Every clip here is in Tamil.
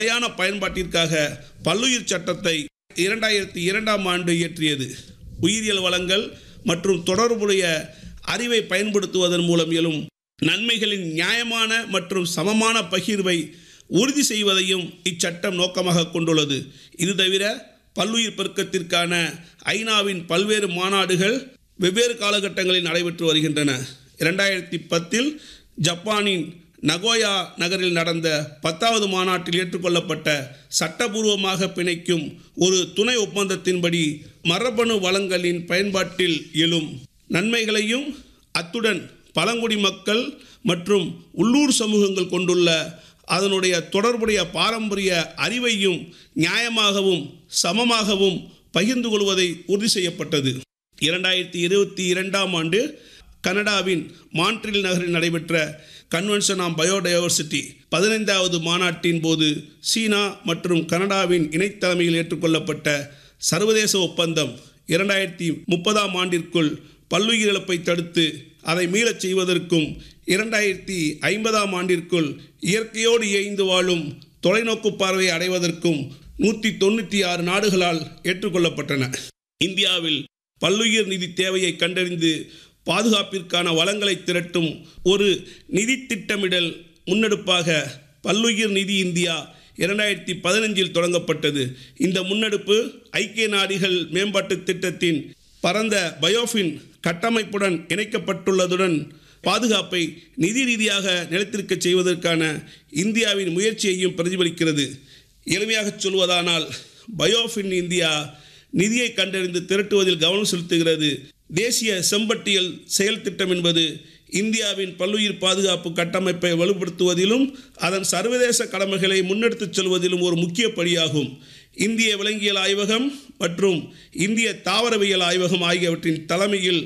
முறையான பயன்பாட்டிற்காக பல்லுயிர் சட்டத்தை இரண்டாயிரத்தி இரண்டாம் ஆண்டு இயற்றியது உயிரியல் வளங்கள் மற்றும் தொடர்புடைய அறிவை பயன்படுத்துவதன் மூலம் எழும் நன்மைகளின் நியாயமான மற்றும் சமமான பகிர்வை உறுதி செய்வதையும் இச்சட்டம் நோக்கமாக கொண்டுள்ளது இது தவிர பல்லுயிர் பெருக்கத்திற்கான ஐநாவின் பல்வேறு மாநாடுகள் வெவ்வேறு காலகட்டங்களில் நடைபெற்று வருகின்றன இரண்டாயிரத்தி பத்தில் ஜப்பானின் நகோயா நகரில் நடந்த பத்தாவது மாநாட்டில் ஏற்றுக்கொள்ளப்பட்ட சட்டபூர்வமாக பிணைக்கும் ஒரு துணை ஒப்பந்தத்தின்படி மரபணு வளங்களின் பயன்பாட்டில் எழும் நன்மைகளையும் அத்துடன் பழங்குடி மக்கள் மற்றும் உள்ளூர் சமூகங்கள் கொண்டுள்ள அதனுடைய தொடர்புடைய பாரம்பரிய அறிவையும் நியாயமாகவும் சமமாகவும் பகிர்ந்து கொள்வதை உறுதி செய்யப்பட்டது இரண்டாயிரத்தி இருபத்தி இரண்டாம் ஆண்டு கனடாவின் மான்ட்ரில் நகரில் நடைபெற்ற கன்வென்ஷன் ஆன் பயோடைவர்சிட்டி பதினைந்தாவது மாநாட்டின் போது சீனா மற்றும் கனடாவின் இணைத்தலைமையில் ஏற்றுக்கொள்ளப்பட்ட சர்வதேச ஒப்பந்தம் இரண்டாயிரத்தி முப்பதாம் ஆண்டிற்குள் பல்லுயிரிழப்பை தடுத்து அதை மீளச் செய்வதற்கும் இரண்டாயிரத்தி ஐம்பதாம் ஆண்டிற்குள் இயற்கையோடு இயைந்து வாழும் தொலைநோக்கு பார்வையை அடைவதற்கும் நூற்றி தொண்ணூற்றி ஆறு நாடுகளால் ஏற்றுக்கொள்ளப்பட்டன இந்தியாவில் பல்லுயிர் நிதி தேவையை கண்டறிந்து பாதுகாப்பிற்கான வளங்களை திரட்டும் ஒரு நிதி திட்டமிடல் முன்னெடுப்பாக பல்லுயிர் நிதி இந்தியா இரண்டாயிரத்தி பதினஞ்சில் தொடங்கப்பட்டது இந்த முன்னெடுப்பு ஐக்கிய நாடுகள் மேம்பாட்டு திட்டத்தின் பரந்த பயோஃபின் கட்டமைப்புடன் இணைக்கப்பட்டுள்ளதுடன் பாதுகாப்பை நிதி ரீதியாக நிலைத்திருக்க செய்வதற்கான இந்தியாவின் முயற்சியையும் பிரதிபலிக்கிறது எளிமையாகச் சொல்வதானால் பயோஃபின் இந்தியா நிதியை கண்டறிந்து திரட்டுவதில் கவனம் செலுத்துகிறது தேசிய செம்பட்டியல் செயல் திட்டம் என்பது இந்தியாவின் பல்லுயிர் பாதுகாப்பு கட்டமைப்பை வலுப்படுத்துவதிலும் அதன் சர்வதேச கடமைகளை முன்னெடுத்துச் செல்வதிலும் ஒரு முக்கிய படியாகும் இந்திய விலங்கியல் ஆய்வகம் மற்றும் இந்திய தாவரவியல் ஆய்வகம் ஆகியவற்றின் தலைமையில்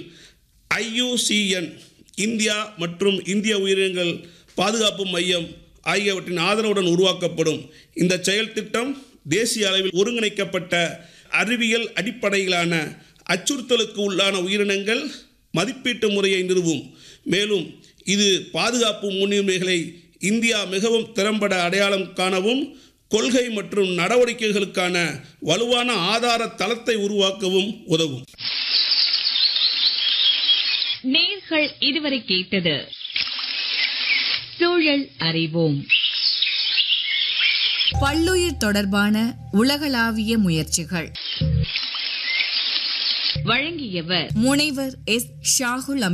ஐயூசிஎன் இந்தியா மற்றும் இந்திய உயிரினங்கள் பாதுகாப்பு மையம் ஆகியவற்றின் ஆதரவுடன் உருவாக்கப்படும் இந்த செயல் திட்டம் தேசிய அளவில் ஒருங்கிணைக்கப்பட்ட அறிவியல் அடிப்படையிலான அச்சுறுத்தலுக்கு உள்ளான உயிரினங்கள் மதிப்பீட்டு முறையை நிறுவும் மேலும் இது பாதுகாப்பு முன்னுரிமைகளை இந்தியா மிகவும் திறம்பட அடையாளம் காணவும் கொள்கை மற்றும் நடவடிக்கைகளுக்கான வலுவான ஆதார தளத்தை உருவாக்கவும் உதவும் நேர்கள் இதுவரை கேட்டது சூழல் அறிவோம் பல்லுயிர் தொடர்பான உலகளாவிய முயற்சிகள் வழங்கியவர் முனைவர் எஸ் ஷாகுல்